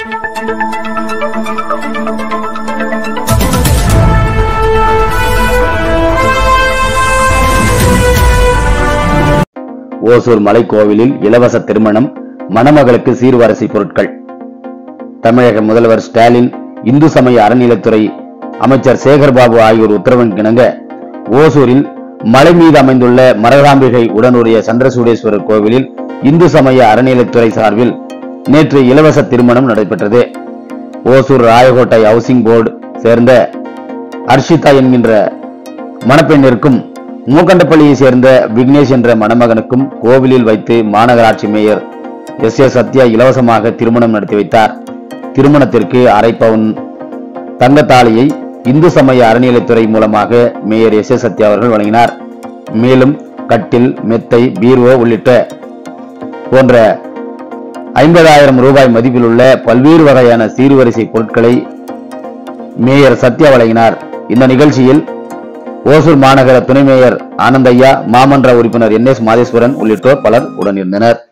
ஓசூர் மலைக்கோவிலில் இலவச திருமணம் மணமகளுக்கு சீர்வரிசை பொருட்கள் தமிழக முதல்வர் ஸ்டாலின் இந்து சமய அறநிலைத்துறை அமைச்சர் சேகர்பாபு ஆகியோர் உத்தரவின்கிணங்க ஓசூரில் மலை மீது அமைந்துள்ள மரகாம்பிகை உடனுடைய சந்திரசூடேஸ்வரர் கோவிலில் இந்து சமய அறநிலைத்துறை சார்பில் நேற்று இலவச திருமணம் நடைபெற்றது ஓசூர் ராயகோட்டை ஹவுசிங் போர்டு சேர்ந்த அர்ஷிதா என்கின்ற மணப்பெண்ணிற்கும் மூக்கண்டப்பள்ளியை சேர்ந்த விக்னேஷ் என்ற மணமகனுக்கும் கோவிலில் வைத்து மாநகராட்சி மேயர் எஸ் எஸ் சத்யா இலவசமாக திருமணம் நடத்தி வைத்தார் திருமணத்திற்கு அரை பவுன் தங்கத்தாலியை இந்து சமய அறநிலைத்துறை மூலமாக மேயர் எஸ் எஸ் சத்யா அவர்கள் வழங்கினார் மேலும் கட்டில் மெத்தை பீர்வோ உள்ளிட்ட போன்ற ஐம்பதாயிரம் ரூபாய் மதிப்பிலுள்ள பல்வேறு வகையான சீர்வரிசை பொருட்களை மேயர் சத்யா வழங்கினார் இந்த நிகழ்ச்சியில் ஓசூர் மாநகர துணை மேயர் ஆனந்தையா மாமன்ற உறுப்பினர் என் எஸ் மாதேஸ்வரன் உள்ளிட்டோர் பலர் உடனிருந்தனர்